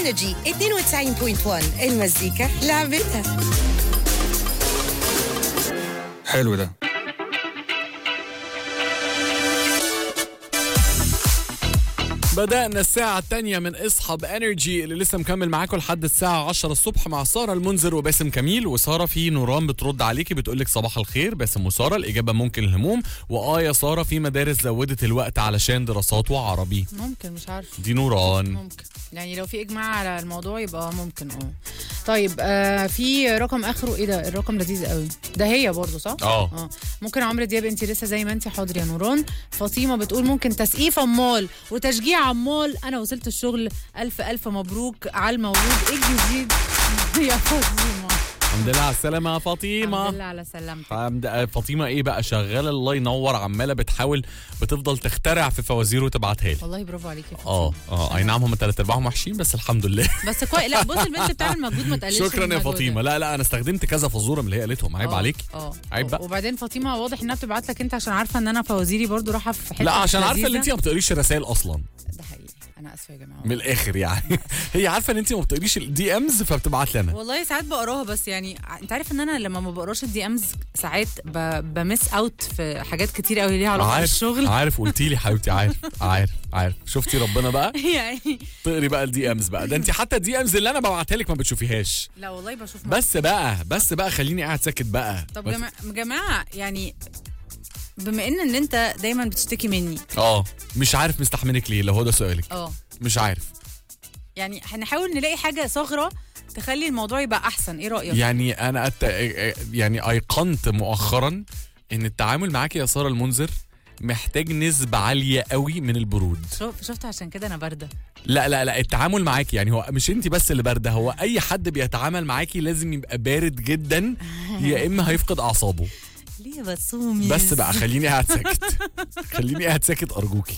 انرجي 92.1 المزيكا لعبتها حلو ده بدأنا الساعة الثانية من اصحاب انرجي اللي لسه مكمل معاكم لحد الساعة 10 الصبح مع سارة المنذر وباسم كميل وسارة في نوران بترد عليكي بتقول لك صباح الخير باسم وسارة الإجابة ممكن الهموم وآه يا سارة في مدارس زودت الوقت علشان دراسات وعربي ممكن مش عارف دي نوران ممكن يعني لو في اجماع على الموضوع يبقى ممكن اه طيب آه في رقم اخره ايه ده الرقم لذيذ قوي ده هي برضو صح اه اه ممكن عمرو دياب انت لسه زي ما انت حاضر يا نوران فاطمه بتقول ممكن تسقيف امال وتشجيع امال انا وصلت الشغل الف الف مبروك على المولود ايه الجديد يا فاطمه الحمد لله على السلامة يا الحمد فاطمة لله على سلامتك حمد آه، فاطمة ايه بقى شغالة الله ينور عمالة بتحاول بتفضل تخترع في فوازير وتبعتها لي والله برافو عليكي يا اه فاطمة. اه اي نعم هم ثلاث ارباعهم وحشين بس الحمد لله بس كويس لا بص البنت بتعمل مجهود ما تقللش شكرا من يا مجهودها. فاطمه لا لا انا استخدمت كذا فزوره من اللي هي قالتهم عيب آه، عليكي اه عيب بقى. وبعدين فاطمه واضح انها بتبعت لك انت عشان عارفه ان انا فوازيري برضو رايحه في حته لا عشان عارفه ان لذيذة. انت ما بتقريش الرسائل اصلا ده حقيقي انا اسفه يا جماعه من الاخر يعني هي عارفه ان انت ما بتقريش الدي امز فبتبعت لنا والله ساعات بقراها بس يعني ع- انت عارف ان انا لما ما بقراش الدي امز ساعات ب... بمس اوت في حاجات كتير قوي ليها علاقه عارف بالشغل عارف قلتي لي حبيبتي عارف عارف عارف شفتي ربنا بقى يعني تقري بقى الدي امز بقى ده انت حتى الدي امز اللي انا ببعتها لك ما بتشوفيهاش لا والله بشوف بس بقى بس بقى خليني قاعد ساكت بقى طب بس- جماعه جماعه يعني بما ان ان انت دايما بتشتكي مني اه مش عارف مستحملك ليه لو هو ده سؤالك اه مش عارف يعني هنحاول نلاقي حاجه ثغره تخلي الموضوع يبقى احسن ايه رايك يعني انا أت... يعني ايقنت مؤخرا ان التعامل معاك يا ساره المنذر محتاج نسبة عالية قوي من البرود شوف شفت عشان كده انا بارده لا لا لا التعامل معاكي يعني هو مش انت بس اللي باردة هو اي حد بيتعامل معاكي لازم يبقى بارد جدا يا اما هيفقد اعصابه ليه بصومي بس بقى خليني قاعد ساكت خليني قاعد ساكت ارجوكي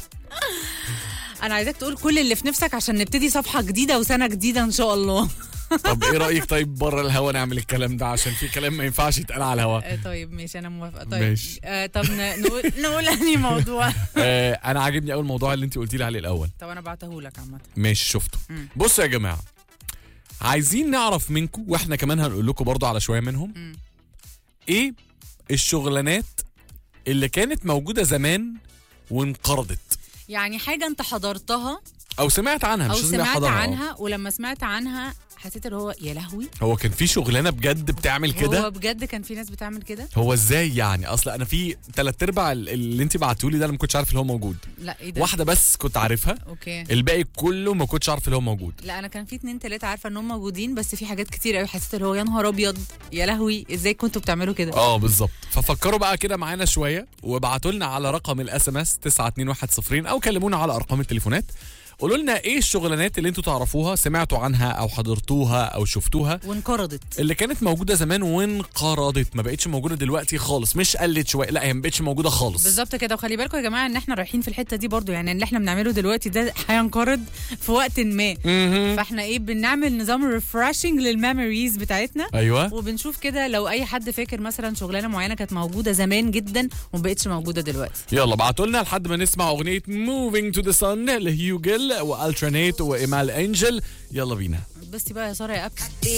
انا عايزاك تقول كل اللي في نفسك عشان نبتدي صفحه جديده وسنه جديده ان شاء الله طب ايه رايك طيب بره الهوا نعمل الكلام ده عشان في كلام ما ينفعش يتقال على الهوا آه، طيب ماشي انا موافقه طيب ماشي. آه طب ن- نقول نقول انهي موضوع آه انا عاجبني اول موضوع اللي انت قلتي لي عليه الاول طب انا بعتهولك عامه ماشي شفته مم. بصوا يا جماعه عايزين نعرف منكم واحنا كمان هنقول لكم برضو على شويه منهم مم. ايه الشغلانات اللي كانت موجوده زمان وانقرضت يعني حاجه انت حضرتها او سمعت عنها مش او لازم سمعت يحضرها. عنها ولما سمعت عنها حسيت اللي هو يا لهوي هو كان في شغلانه بجد بتعمل كده هو بجد كان في ناس بتعمل كده هو ازاي يعني اصل انا في ثلاث ارباع ال- اللي انت بعتولي ده انا ما كنتش عارف اللي هو موجود لا ايه ده واحده بس كنت عارفها اوكي الباقي كله ما كنتش عارف اللي هو موجود لا انا كان في اتنين تلاته عارفه ان هم موجودين بس في حاجات كتير قوي حسيت اللي هو يا نهار ابيض يا لهوي ازاي كنتوا بتعملوا كده اه بالظبط ففكروا بقى كده معانا شويه وابعتوا لنا على رقم الاس ام اس 92110 او كلمونا على ارقام التليفونات قولوا لنا ايه الشغلانات اللي انتوا تعرفوها سمعتوا عنها او حضرتوها او شفتوها وانقرضت اللي كانت موجوده زمان وانقرضت ما بقتش موجوده دلوقتي خالص مش قلت شويه لا هي ما بقتش موجوده خالص بالظبط كده وخلي بالكم يا جماعه ان احنا رايحين في الحته دي برضو يعني اللي احنا بنعمله دلوقتي ده هينقرض في وقت ما مهم. فاحنا ايه بنعمل نظام ريفرشنج للميموريز بتاعتنا ايوه وبنشوف كده لو اي حد فاكر مثلا شغلانه معينه كانت موجوده زمان جدا وما بقتش موجوده دلوقتي يلا بعتوا لنا لحد ما نسمع اغنيه موفينج تو ذا سن لهيوجل والترنيت وايمال انجل يلا بينا بس بقى يا ساره يا ابس